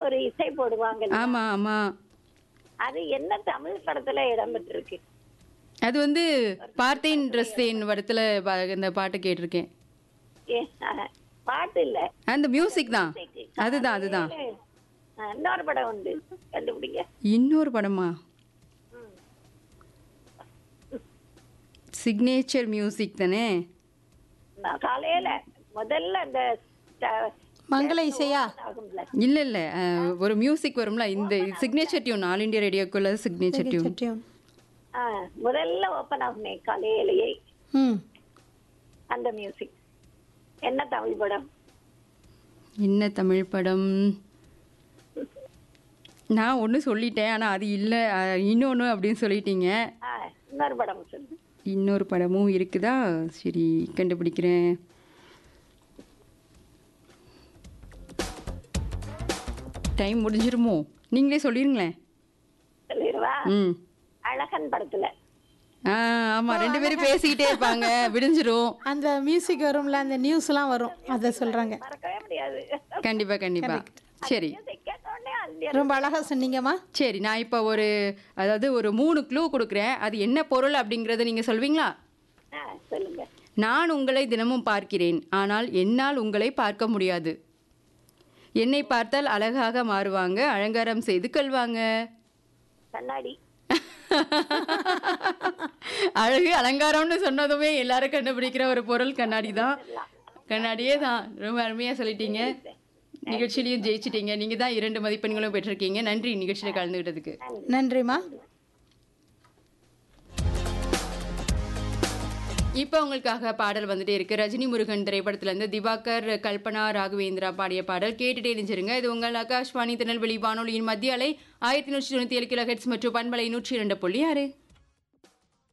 ஒரு இசை போடுவாங்க ஆமா ஆமா அது என்ன தமிழ் படத்துல இடம்பெற்றிருக்கு அது வந்து பார்த்தேன் ட்ரெஸ்தேன் படத்துல பா- இந்த பாட்டு கேட்டிருக்கேன் ஏ, ஆ, பாட்டு இல்ல அந்த மியூசிக் தான் அதுதான் அதுதான் ஆ, இன்னொரு படம் உண்டு கண்டுபிடிங்க இன்னொரு படமா சிக்னேச்சர் மியூசிக் தானே நான் காலையில முதல்ல அந்த ட- மங்கள இசையா ஆகும்ல இல்ல இல்ல அஹ், ஒரு மியூசிக் வரும்ல இந்த சிக்னேச்சர் டியூன் ஆல் இண்டியா ரேடியோக்குள்ள சிக்னேச்சர் டியூன் சட்டியம் ஆ, முதல்ல ஓப்பன் ஆகுமே காலையிலேயே ம் அந்த மியூசிக் என்ன தமிழ் படம் என்ன தமிழ் படம் நான் ஒன்று சொல்லிட்டேன் ஆனால் அது இல்லை இன்னொன்று அப்படின்னு சொல்லிட்டீங்க ஆ, இன்னொரு படம் சொல்லு இன்னொரு படமும் இருக்குதா சரி கண்டுபிடிக்கிறேன் டைம் முடிஞ்சிருமோ நீங்களே சொல்லிருங்களேன் சொல்லிடுவா ம் அழகன் படத்துல ஆ ஆமாம் ரெண்டு பேரும் பேசிக்கிட்டே இருப்பாங்க விடிஞ்சிரும் அந்த மியூசிக் வரும்ல அந்த நியூஸ்லாம் வரும் அதை சொல்றாங்க மறக்கவே முடியாது கண்டிப்பா கண்டிப்பா சரி கேட்டோடனே அந்த ரொம்ப அழகா சொன்னீங்கம்மா சரி நான் இப்போ ஒரு அதாவது ஒரு மூணு க்ளூ கொடுக்குறேன் அது என்ன பொருள் அப்படிங்கிறத நீங்கள் சொல்வீங்களா ஆ, சொல்லுங்க நான் உங்களை தினமும் பார்க்கிறேன் ஆனால் என்னால் உங்களை பார்க்க முடியாது என்னை பார்த்தால் அழகாக மாறுவாங்க அலங்காரம் செய்து கொள்வாங்க கண்ணாடி அழகு அலங்காரம்னு சொன்னதுமே எல்லாரும் கண்டுபிடிக்கிற ஒரு பொருள் கண்ணாடி தான் கண்ணாடியே தான் ரொம்ப அருமையாக சொல்லிட்டீங்க நிகழ்ச்சியிலையும் ஜெயிச்சிட்டீங்க நீங்கள் தான் இரண்டு மதிப்பெண்களும் பெற்றிருக்கீங்க நன்றி நிகழ்ச்சியில் கலந்துக்கிட்டதுக்கு நன்றிம்மா இப்போ உங்களுக்காக பாடல் வந்துட்டே இருக்கு ரஜினி முருகன் திரைப்படத்துல இருந்து திவாகர் கல்பனா ராகவேந்திரா பாடிய பாடல் கேட்டுட்டே இருந்துருங்க இது உங்கள் ஆகாஷ்வாணி திருநெல்வேலி வானொலியின் மத்திய அலை ஆயிரத்தி நூற்றி தொண்ணூற்றி ஏழு கிலோ ஹெட்ஸ் மற்றும் பண்பலை நூற்றி இரண்டு புள்ளி ஆறு